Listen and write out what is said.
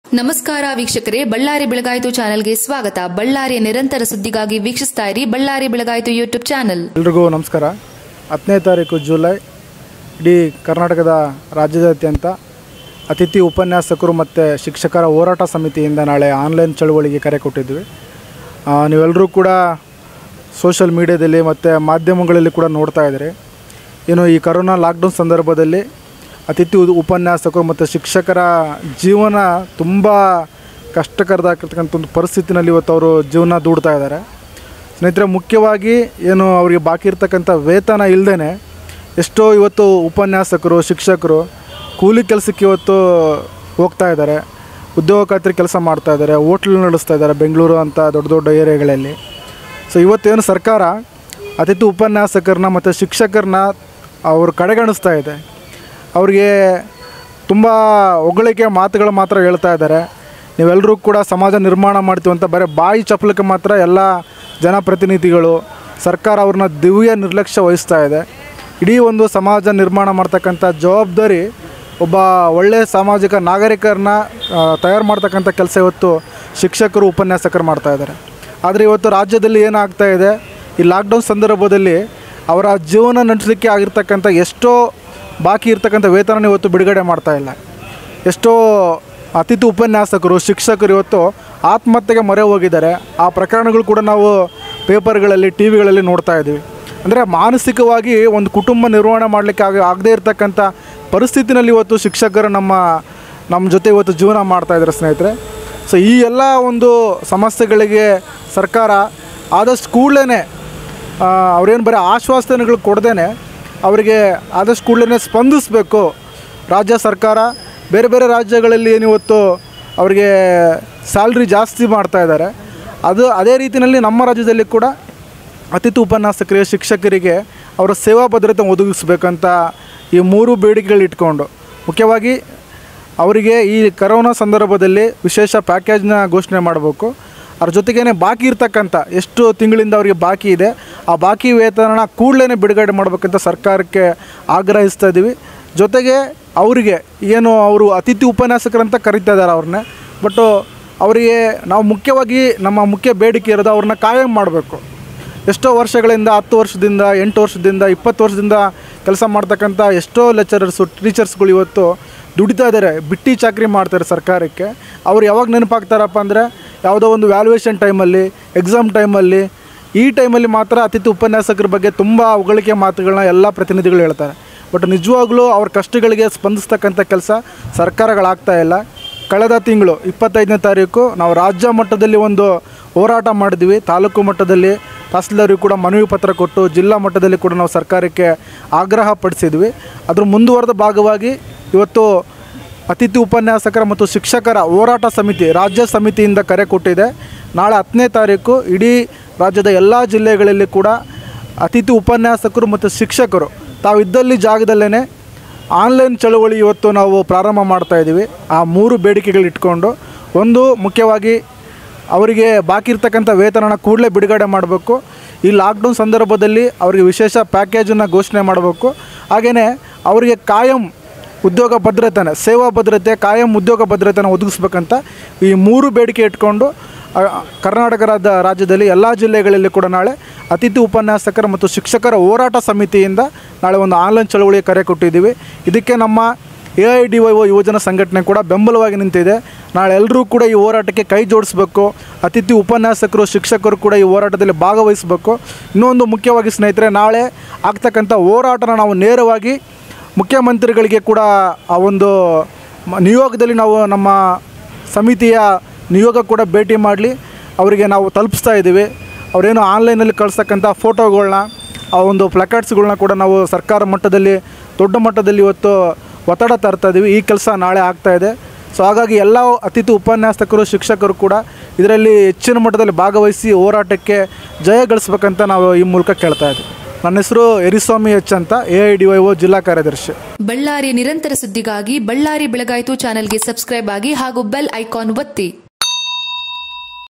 ನಮಸ್ಕಾರ ವೀಕ್ಷಕರೇ ಬಳ್ಳಾರಿ ಬೆಳಗಾಯಿತು ಚಾನೆಲ್ಗೆ ಸ್ವಾಗತ ಬಳ್ಳಾರಿಯ ನಿರಂತರ ಸುದ್ದಿಗಾಗಿ ವೀಕ್ಷಿಸ್ತಾ ಇರಿ ಬಳ್ಳಾರಿ ಬೆಳಗಾಯಿತು ಯೂಟ್ಯೂಬ್ ಚಾನೆಲ್ ಎಲ್ರಿಗೂ ನಮಸ್ಕಾರ ಹತ್ತನೇ ತಾರೀಕು ಜುಲೈ ಇಡೀ ಕರ್ನಾಟಕದ ರಾಜ್ಯದಾದ್ಯಂತ ಅತಿಥಿ ಉಪನ್ಯಾಸಕರು ಮತ್ತು ಶಿಕ್ಷಕರ ಹೋರಾಟ ಸಮಿತಿಯಿಂದ ನಾಳೆ ಆನ್ಲೈನ್ ಚಳುವಳಿಗೆ ಕರೆ ಕೊಟ್ಟಿದ್ವಿ ಆ, ನೀವೆಲ್ಲರೂ ಕೂಡ ಸೋಷಲ್ ಮೀಡಿಯಾದಲ್ಲಿ ಮತ್ತು ಮಾಧ್ಯಮಗಳಲ್ಲಿ ಕೂಡ ನೋಡ್ತಾ ಇದ್ದೀರಿ ಏನು ಈ ಕರೋನಾ ಲಾಕ್ಡೌನ್ ಸಂದರ್ಭದಲ್ಲಿ ಅತಿಥಿ ಉ- ಉಪನ್ಯಾಸಕರು ಮತ್ತು ಶಿಕ್ಷಕರ ಜೀವನ ತುಂಬ ಕಷ್ಟಕರದಾಗಿರ್ತಕ್ಕಂಥ ಒಂದು ಪರಿಸ್ಥಿತಿನಲ್ಲಿ ಇವತ್ತು ಅವರು ಜೀವನ ದೂಡ್ತಾ ಇದ್ದಾರೆ ಸ್ನೇಹಿತರೆ ಮುಖ್ಯವಾಗಿ ಏನು ಅವರಿಗೆ ಬಾಕಿ ಇರ್ತಕ್ಕಂಥ ವೇತನ ಇಲ್ಲದೇ ಎಷ್ಟೋ ಇವತ್ತು ಉಪನ್ಯಾಸಕರು ಶಿಕ್ಷಕರು ಕೂಲಿ ಕೆಲಸಕ್ಕೆ ಇವತ್ತು ಹೋಗ್ತಾ ಇದ್ದಾರೆ ಉದ್ಯೋಗ ಖಾತ್ರಿ ಕೆಲಸ ಮಾಡ್ತಾ ಇದ್ದಾರೆ ಹೋಟ್ಲ್ ನಡೆಸ್ತಾ ಇದ್ದಾರೆ ಬೆಂಗಳೂರು ಅಂತ ದೊಡ್ಡ ದೊಡ್ಡ ಏರಿಯಾಗಳಲ್ಲಿ ಸೊ ಇವತ್ತೇನು ಸರ್ಕಾರ ಅತಿಥಿ ಉಪನ್ಯಾಸಕರನ್ನ ಮತ್ತು ಶಿಕ್ಷಕರನ್ನ ಅವರು ಕಡೆಗಣಿಸ್ತಾ ಇದೆ ಅವ್ರಿಗೆ ತುಂಬ ಹೊಗಳಿಕೆ ಮಾತುಗಳು ಮಾತ್ರ ಹೇಳ್ತಾ ಇದ್ದಾರೆ ನೀವೆಲ್ಲರೂ ಕೂಡ ಸಮಾಜ ನಿರ್ಮಾಣ ಮಾಡ್ತೀವಿ ಅಂತ ಬರೀ ಬಾಯಿ ಚಪ್ಪಲಕ್ಕೆ ಮಾತ್ರ ಎಲ್ಲ ಜನಪ್ರತಿನಿಧಿಗಳು ಸರ್ಕಾರ ಅವ್ರನ್ನ ದಿವ್ಯ ನಿರ್ಲಕ್ಷ್ಯ ವಹಿಸ್ತಾ ಇದೆ ಇಡೀ ಒಂದು ಸಮಾಜ ನಿರ್ಮಾಣ ಮಾಡ್ತಕ್ಕಂಥ ಜವಾಬ್ದಾರಿ ಒಬ್ಬ ಒಳ್ಳೆಯ ಸಾಮಾಜಿಕ ನಾಗರಿಕರನ್ನ ಆ, ತಯಾರು ಮಾಡ್ತಕ್ಕಂಥ ಕೆಲಸ ಇವತ್ತು ಶಿಕ್ಷಕರು ಉಪನ್ಯಾಸಕರು ಮಾಡ್ತಾ ಇದ್ದಾರೆ ಆದರೆ ಇವತ್ತು ರಾಜ್ಯದಲ್ಲಿ ಏನಾಗ್ತಾ ಇದೆ ಈ ಲಾಕ್ಡೌನ್ ಸಂದರ್ಭದಲ್ಲಿ ಅವರ ಜೀವನ ನಡೆಸಲಿಕ್ಕೆ ಆಗಿರ್ತಕ್ಕಂಥ ಎಷ್ಟೋ ಬಾಕಿ ಇರ್ತಕ್ಕಂಥ ವೇತನ ಇವತ್ತು ಬಿಡುಗಡೆ ಮಾಡ್ತಾ ಇಲ್ಲ ಎಷ್ಟೋ ಅತಿಥಿ ಉಪನ್ಯಾಸಕರು ಶಿಕ್ಷಕರು ಇವತ್ತು ಆತ್ಮಹತ್ಯೆಗೆ ಮೊರೆ ಹೋಗಿದ್ದಾರೆ ಆ ಪ್ರಕರಣಗಳು ಕೂಡ ನಾವು ಪೇಪರ್ಗಳಲ್ಲಿ ಟಿ ವಿಗಳಲ್ಲಿ ನೋಡ್ತಾ ಇದ್ದೀವಿ ಅಂದರೆ ಮಾನಸಿಕವಾಗಿ ಒಂದು ಕುಟುಂಬ ನಿರ್ವಹಣೆ ಮಾಡಲಿಕ್ಕೆ ಆಗ ಆಗದೇ ಇರತಕ್ಕಂಥ ಪರಿಸ್ಥಿತಿನಲ್ಲಿ ಇವತ್ತು ಶಿಕ್ಷಕರು ನಮ್ಮ ನಮ್ಮ ಜೊತೆ ಇವತ್ತು ಜೀವನ ಮಾಡ್ತಾ ಇದ್ದಾರೆ ಸ್ನೇಹಿತರೆ ಸೊ ಈ ಎಲ್ಲ ಒಂದು ಸಮಸ್ಯೆಗಳಿಗೆ ಸರ್ಕಾರ ಆದಷ್ಟು ಕೂಡಲೇ ಅವ್ರೇನು ಬರೀ ಆಶ್ವಾಸನೆಗಳು ಕೊಡ್ದೇ ಅವರಿಗೆ ಆದಷ್ಟು ಕೂಡಲೇ ಸ್ಪಂದಿಸಬೇಕು ರಾಜ್ಯ ಸರ್ಕಾರ ಬೇರೆ ಬೇರೆ ರಾಜ್ಯಗಳಲ್ಲಿ ಏನು ಇವತ್ತು ಅವರಿಗೆ ಸ್ಯಾಲ್ರಿ ಜಾಸ್ತಿ ಮಾಡ್ತಾ ಇದ್ದಾರೆ ಅದು ಅದೇ ರೀತಿಯಲ್ಲಿ ನಮ್ಮ ರಾಜ್ಯದಲ್ಲಿ ಕೂಡ ಅತಿಥಿ ಉಪನ್ಯಾಸಕರಿಗೆ ಶಿಕ್ಷಕರಿಗೆ ಅವರ ಸೇವಾ ಭದ್ರತೆ ಒದಗಿಸ್ಬೇಕಂತ ಈ ಮೂರು ಬೇಡಿಕೆಗಳು ಇಟ್ಕೊಂಡು ಮುಖ್ಯವಾಗಿ ಅವರಿಗೆ ಈ ಕರೋನಾ ಸಂದರ್ಭದಲ್ಲಿ ವಿಶೇಷ ಪ್ಯಾಕೇಜ್ನ ಘೋಷಣೆ ಮಾಡಬೇಕು ಅದ್ರ ಜೊತೆಗೇ ಬಾಕಿ ಇರ್ತಕ್ಕಂಥ ಎಷ್ಟು ತಿಂಗಳಿಂದ ಅವರಿಗೆ ಬಾಕಿ ಇದೆ ಆ ಬಾಕಿ ವೇತನ ಕೂಡಲೇ ಬಿಡುಗಡೆ ಮಾಡಬೇಕಂತ ಸರ್ಕಾರಕ್ಕೆ ಆಗ್ರಹಿಸ್ತಾ ಇದ್ದೀವಿ ಜೊತೆಗೆ ಅವರಿಗೆ ಏನು ಅವರು ಅತಿಥಿ ಉಪನ್ಯಾಸಕರಂತ ಕರೀತಾ ಇದ್ದಾರೆ ಅವ್ರನ್ನೇ ಬಟ್ಟು ಅವರಿಗೆ ನಾವು ಮುಖ್ಯವಾಗಿ ನಮ್ಮ ಮುಖ್ಯ ಬೇಡಿಕೆ ಇರೋದು ಅವ್ರನ್ನ ಕಾಯಂ ಮಾಡಬೇಕು ಎಷ್ಟೋ ವರ್ಷಗಳಿಂದ ಹತ್ತು ವರ್ಷದಿಂದ ಎಂಟು ವರ್ಷದಿಂದ ಇಪ್ಪತ್ತು ವರ್ಷದಿಂದ ಕೆಲಸ ಮಾಡ್ತಕ್ಕಂಥ ಎಷ್ಟೋ ಲೆಕ್ಚರರ್ಸು ಟೀಚರ್ಸ್ಗಳು ಇವತ್ತು ದುಡಿತಾ ಇದ್ದಾರೆ ಬಿಟ್ಟಿ ಚಾಕ್ರಿ ಮಾಡ್ತಾರೆ ಸರ್ಕಾರಕ್ಕೆ ಅವ್ರು ಯಾವಾಗ ನೆನಪಾಗ್ತಾರಪ್ಪ ಅಂದರೆ ಯಾವುದೋ ಒಂದು ವ್ಯಾಲ್ಯೂಯೇಷನ್ ಟೈಮಲ್ಲಿ ಎಕ್ಸಾಮ್ ಟೈಮಲ್ಲಿ ಈ ಟೈಮಲ್ಲಿ ಮಾತ್ರ ಅತಿಥಿ ಉಪನ್ಯಾಸಕರ ಬಗ್ಗೆ ತುಂಬ ಹೊಗಳಿಕೆ ಮಾತುಗಳನ್ನ ಎಲ್ಲ ಪ್ರತಿನಿಧಿಗಳು ಹೇಳ್ತಾರೆ ಬಟ್ ನಿಜವಾಗ್ಲೂ ಅವ್ರ ಕಷ್ಟಗಳಿಗೆ ಸ್ಪಂದಿಸ್ತಕ್ಕಂಥ ಕೆಲಸ ಸರ್ಕಾರಗಳಾಗ್ತಾ ಇಲ್ಲ ಕಳೆದ ತಿಂಗಳು ಇಪ್ಪತ್ತೈದನೇ ತಾರೀಕು ನಾವು ರಾಜ್ಯ ಮಟ್ಟದಲ್ಲಿ ಒಂದು ಹೋರಾಟ ಮಾಡಿದ್ವಿ ತಾಲೂಕು ಮಟ್ಟದಲ್ಲಿ ತಹಸೀಲ್ದಾರಿಗೆ ಕೂಡ ಮನವಿ ಪತ್ರ ಕೊಟ್ಟು ಜಿಲ್ಲಾ ಮಟ್ಟದಲ್ಲಿ ಕೂಡ ನಾವು ಸರ್ಕಾರಕ್ಕೆ ಆಗ್ರಹ ಪಡಿಸಿದ್ವಿ ಅದ್ರ ಮುಂದುವರೆದ ಭಾಗವಾಗಿ ಇವತ್ತು ಅತಿಥಿ ಉಪನ್ಯಾಸಕರ ಮತ್ತು ಶಿಕ್ಷಕರ ಹೋರಾಟ ಸಮಿತಿ ರಾಜ್ಯ ಸಮಿತಿಯಿಂದ ಕರೆ ಕೊಟ್ಟಿದೆ ನಾಳೆ ಹತ್ತನೇ ತಾರೀಕು ಇಡೀ ರಾಜ್ಯದ ಎಲ್ಲ ಜಿಲ್ಲೆಗಳಲ್ಲಿ ಕೂಡ ಅತಿಥಿ ಉಪನ್ಯಾಸಕರು ಮತ್ತು ಶಿಕ್ಷಕರು ತಾವು ಇದ್ದಲ್ಲಿ ಜಾಗದಲ್ಲೇ ಆನ್ಲೈನ್ ಚಳುವಳಿ ಇವತ್ತು ನಾವು ಪ್ರಾರಂಭ ಮಾಡ್ತಾ ಇದ್ದೀವಿ ಆ ಮೂರು ಬೇಡಿಕೆಗಳು ಇಟ್ಕೊಂಡು ಒಂದು ಮುಖ್ಯವಾಗಿ ಅವರಿಗೆ ಬಾಕಿ ಇರ್ತಕ್ಕಂಥ ವೇತನನ ಕೂಡಲೇ ಬಿಡುಗಡೆ ಮಾಡಬೇಕು ಈ ಲಾಕ್ಡೌನ್ ಸಂದರ್ಭದಲ್ಲಿ ಅವರಿಗೆ ವಿಶೇಷ ಪ್ಯಾಕೇಜನ್ನು ಘೋಷಣೆ ಮಾಡಬೇಕು ಹಾಗೆಯೇ ಅವರಿಗೆ ಕಾಯಂ ಉದ್ಯೋಗ ಭದ್ರತೆನ ಸೇವಾ ಭದ್ರತೆ ಕಾಯಂ ಉದ್ಯೋಗ ಭದ್ರತೆನ ಒದಗಿಸ್ಬೇಕಂತ ಈ ಮೂರು ಬೇಡಿಕೆ ಇಟ್ಕೊಂಡು ಆ, ಕರ್ನಾಟಕ ರಾಜ್ಯ ರಾಜ್ಯದಲ್ಲಿ ಎಲ್ಲ ಜಿಲ್ಲೆಗಳಲ್ಲಿ ಕೂಡ ನಾಳೆ ಅತಿಥಿ ಉಪನ್ಯಾಸಕರ ಮತ್ತು ಶಿಕ್ಷಕರ ಹೋರಾಟ ಸಮಿತಿಯಿಂದ ನಾಳೆ ಒಂದು ಆನ್ಲೈನ್ ಚಳವಳಿ ಕರೆ ಕೊಟ್ಟಿದ್ದೀವಿ ಇದಕ್ಕೆ ನಮ್ಮ A I D Y O ಯುವಜನ ಸಂಘಟನೆ ಕೂಡ ಬೆಂಬಲವಾಗಿ ನಿಂತಿದೆ ನಾಳೆ ಎಲ್ಲರೂ ಕೂಡ ಈ ಹೋರಾಟಕ್ಕೆ ಕೈ ಜೋಡಿಸ್ಬೇಕು ಅತಿಥಿ ಉಪನ್ಯಾಸಕರು ಶಿಕ್ಷಕರು ಕೂಡ ಈ ಹೋರಾಟದಲ್ಲಿ ಭಾಗವಹಿಸಬೇಕು ಇನ್ನೊಂದು ಮುಖ್ಯವಾಗಿ ಸ್ನೇಹಿತರೆ ನಾಳೆ ಆಗ್ತಕ್ಕಂಥ ಹೋರಾಟನ ನಾವು ನೇರವಾಗಿ ಮುಖ್ಯಮಂತ್ರಿಗಳಿಗೆ ಕೂಡ ಆ ಒಂದು ಮ- ನಿಯೋಗದಲ್ಲಿ ನಾವು ನಮ್ಮ ಸಮಿತಿಯ ನಿಯೋಗ ಕೂಡ ಭೇಟಿ ಮಾಡಲಿ ಅವರಿಗೆ ನಾವು ತಲುಪಿಸ್ತಾ ಇದ್ದೀವಿ ಅವರೇನು ಆನ್ಲೈನಲ್ಲಿ ಕಳಿಸ್ತಕ್ಕಂಥ ಫೋಟೋಗಳನ್ನ ಆ ಒಂದು ಪ್ಲಕಾರ್ಡ್ಸ್ಗಳನ್ನ ಕೂಡ ನಾವು ಸರ್ಕಾರ ಮಟ್ಟದಲ್ಲಿ ದೊಡ್ಡ ಮಟ್ಟದಲ್ಲಿ ಇವತ್ತು ಒತ್ತಡ ತರ್ತಾ ಇದ್ದೀವಿ ಈ ಕೆಲಸ ನಾಳೆ ಆಗ್ತಾ ಇದೆ ಸೊ ಹಾಗಾಗಿ ಎಲ್ಲ ಅತಿಥಿ ಉಪನ್ಯಾಸಕರು ಶಿಕ್ಷಕರು ಕೂಡ ಇದರಲ್ಲಿ ಹೆಚ್ಚಿನ ಮಟ್ಟದಲ್ಲಿ ಭಾಗವಹಿಸಿ ಹೋರಾಟಕ್ಕೆ ಜಯ ಗಳಿಸ್ಬೇಕಂತ ನಾವು ಈ ಮೂಲಕ ಕೇಳ್ತಾ ಇದ್ದೀವಿ ನನ್ನ ಹೆಸರು ಎರಿಸ್ವಾಮಿ ಎಚ್ ಅಂತ A I D Y O ಜಿಲ್ಲಾ ಕಾರ್ಯದರ್ಶಿ ಬಳ್ಳಾರಿಯ ನಿರಂತರ ಸುದ್ದಿಗಾಗಿ ಬಳ್ಳಾರಿ ಬೆಳಗಾಯಿತು ಚಾನೆಲ್ಗೆ ಸಬ್ಸ್ಕ್ರೈಬ್ ಆಗಿ ಹಾಗೂ ಬೆಲ್ ಐಕಾನ್ ಒತ್ತಿ